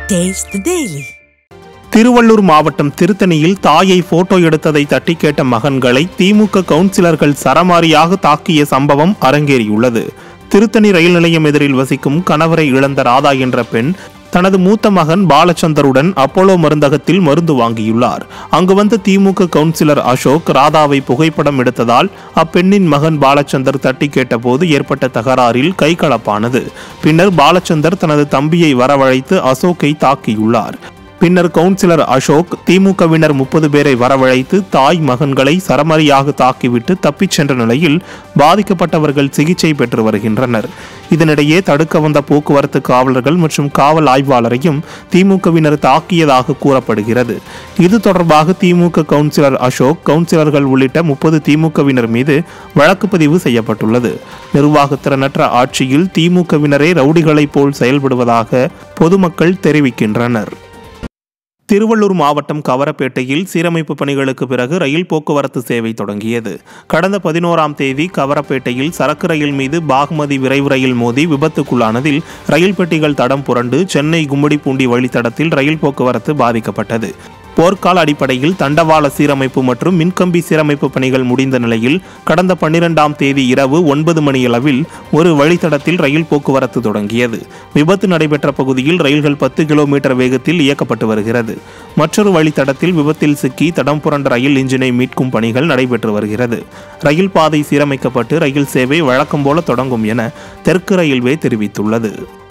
Taste the Daily. Tiruvallur மாவட்டம் திருத்தணியில் தாயை போட்டோ எடுத்ததை தட்டி கேட்ட மகன்களை திமுக கவுன்சிலர்கள் சரமாரியாக தாக்கிய சம்பவம் அரங்கேறியுள்ளது திருத்தணி ரயில் நிலையம் எதிரில் வசிக்கும் கணவரை இழந்த ராதா என்ற பெண் தனது மூத்த மகன் பாலச்சந்தருடன் அப்போலோ மருந்தகத்தில் மருந்து வாங்கியுள்ளார் அங்கு வந்த திமுக கவுன்சிலர் அசோக் ராதாவை புகைப்படம் எடுத்ததால் அப்பெண்ணின் மகன் பாலச்சந்தர் தட்டி கேட்டபோது ஏற்பட்ட தகராறில் கைகலப்பானது பின்னர் பாலச்சந்தர் தனது தம்பியை வரவழைத்து அசோக்கை தாக்கியுள்ளார் பின்னர் கவுன்சிலர் அசோக் திமுகவினர் முப்பது பேரை வரவழைத்து தாய் மகன்களை சரமாரியாக தாக்கிவிட்டு தப்பிச் சென்ற நிலையில் பாதிக்கப்பட்டவர்கள் சிகிச்சை பெற்று வருகின்றனர் இதனிடையே தடுக்க வந்த போக்குவரத்து காவலர்கள் மற்றும் காவல் ஆய்வாளரையும் திமுகவினர் தாக்கியதாக கூறப்படுகிறது இது தொடர்பாக திமுக கவுன்சிலர் அசோக் கவுன்சிலர்கள் உள்ளிட்ட முப்பது திமுகவினர் மீது வழக்கு பதிவு செய்யப்பட்டுள்ளது நிர்வாக திறனற்ற ஆட்சியில் திமுகவினரே ரவுடிகளைப் போல் செயல்படுவதாக பொதுமக்கள் தெரிவிக்கின்றனர் திருவள்ளூர் மாவட்டம் கவரப்பேட்டையில் சீரமைப்பு பணிகளுக்கு பிறகு ரயில் போக்குவரத்து சேவை தொடங்கியது கடந்த பதினோராம் தேதி கவரப்பேட்டையில் சரக்கு ரயில் மீது பாகுமதி விரைவு ரயில் மோதி விபத்துக்குள்ளானதில் ரயில் பெட்டிகள் தடம் புரண்டு சென்னை கும்மிடிப்பூண்டி வழித்தடத்தில் ரயில் போக்குவரத்து பாதிக்கப்பட்டது போர்க்கால அடிப்படையில் தண்டவாள சீரமைப்பு மற்றும் மின்கம்பி சீரமைப்பு பணிகள் முடிந்த நிலையில் கடந்த பன்னிரெண்டாம் தேதி இரவு ஒன்பது மணியளவில் ஒரு வழித்தடத்தில் ரயில் போக்குவரத்து தொடங்கியது விபத்து நடைபெற்ற பகுதியில் ரயில்கள் பத்து கிலோமீட்டர் வேகத்தில் இயக்கப்பட்டு வருகிறது மற்றொரு வழித்தடத்தில் விபத்தில் சிக்கி தடம் புரண்ட ரயில் இன்ஜினை மீட்கும் பணிகள் நடைபெற்று வருகிறது ரயில் பாதை சீரமைக்கப்பட்டு ரயில் சேவை வழக்கம் போல தொடங்கும் என தெற்கு ரயில்வே தெரிவித்துள்ளது